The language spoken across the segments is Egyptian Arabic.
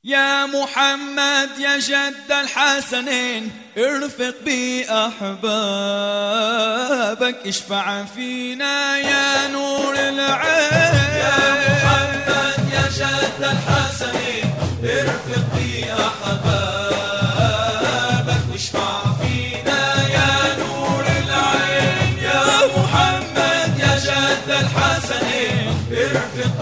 يا محمد يا جد الحسنين ارفق بأحبابك اشفع فينا يا نور العين يا محمد يا جد الحسنين ارفق بأحبابك واشفع فينا يا نور العين يا محمد يا جد الحسنين ارفق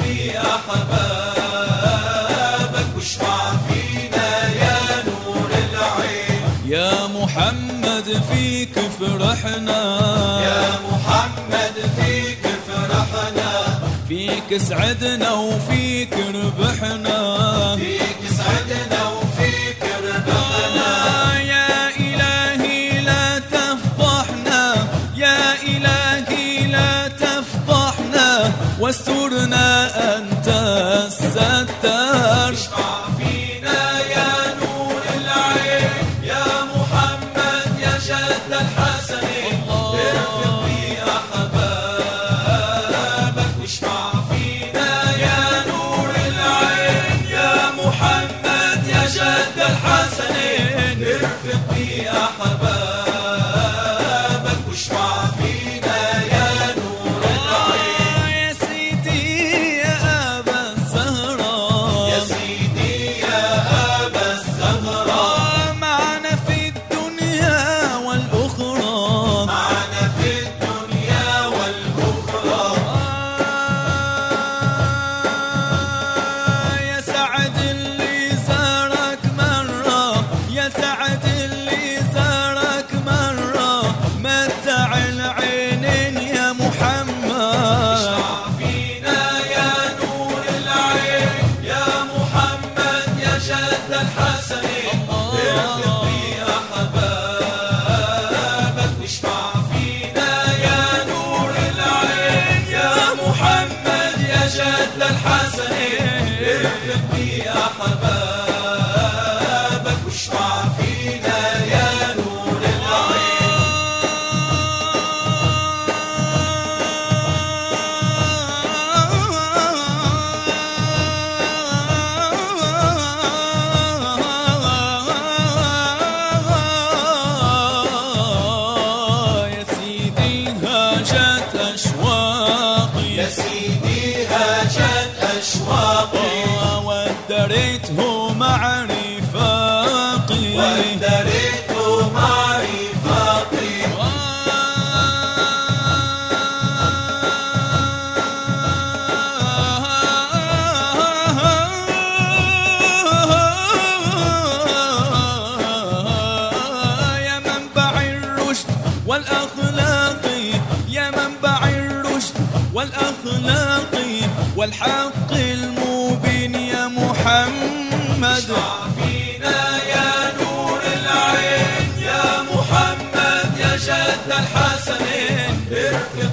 بأحبابك واشفع فينا يا نور العين يا محمد فيك فرحنا يا محمد فيك فرحنا فيك سعدنا وفيك ربحنا فيك سعدنا وفيك ربحنا يا إلهي لا تفضحنا يا إلهي لا تفضحنا واسترنا أنت الستار اشفع فينا يا نور العين يا محمد يا جد الحسنين ارفق بأحبابك واشفع فينا يا نور العين يا محمد يا جد الحسنين ارفق بأحبابك واشفع فينا يا نور العين يا سيدي يا أبا الزهراء يا سيدي يا أبا الزهراء معنا في الدنيا والأخرى معنا في الدنيا والأخرى يا سعد اللي زارك مرة يا سعد اللي زارك مرة متع العينين يا محمد اشفع فينا يا نور العين يا محمد يا جد الحسنين ارفق بأحبابك واشفع فينا يا نور العين يا محمد يا جد الحسنين ارفق بأحبابك واشفع فينا يا نور العين يا سيدي هاجت أشواقي يا سيدي هاجت أشواقي ودريته مع رفاقي ودريت مع رفاقي يا منبع الرشد والأخلاق يا منبع الرشد والأخلاق والحق المبين يا محمد اشفع فينا يا نور العين يا محمد يا جد الحسنين ارفق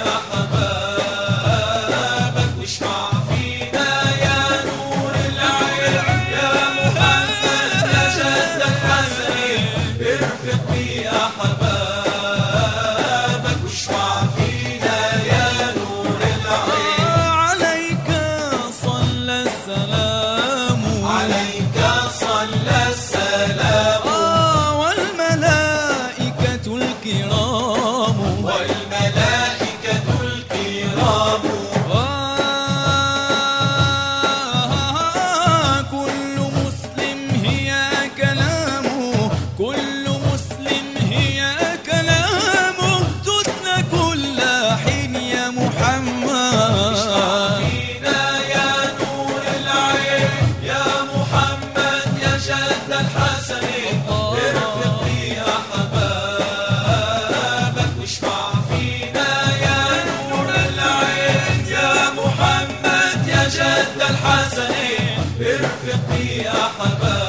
بأحبابك واشفع فينا يا نور العين يا محمد يا جد الحسنين ارفق بأحبابك واشفع فينا يا نور العين عليك صلى السلام عليك صلى السلام آه، والملائكة الكرام والملائكة الكرام آه، كل مسلم هي كلامه كل مسلم هي كلامه تتلى كل حين يا محمد فينا يا نور العين يا محمد يا جد الحسنين ارفق بأحبابك واشفع فينا يا نور العين يا محمد يا جد الحسنين ارفق بأحبابك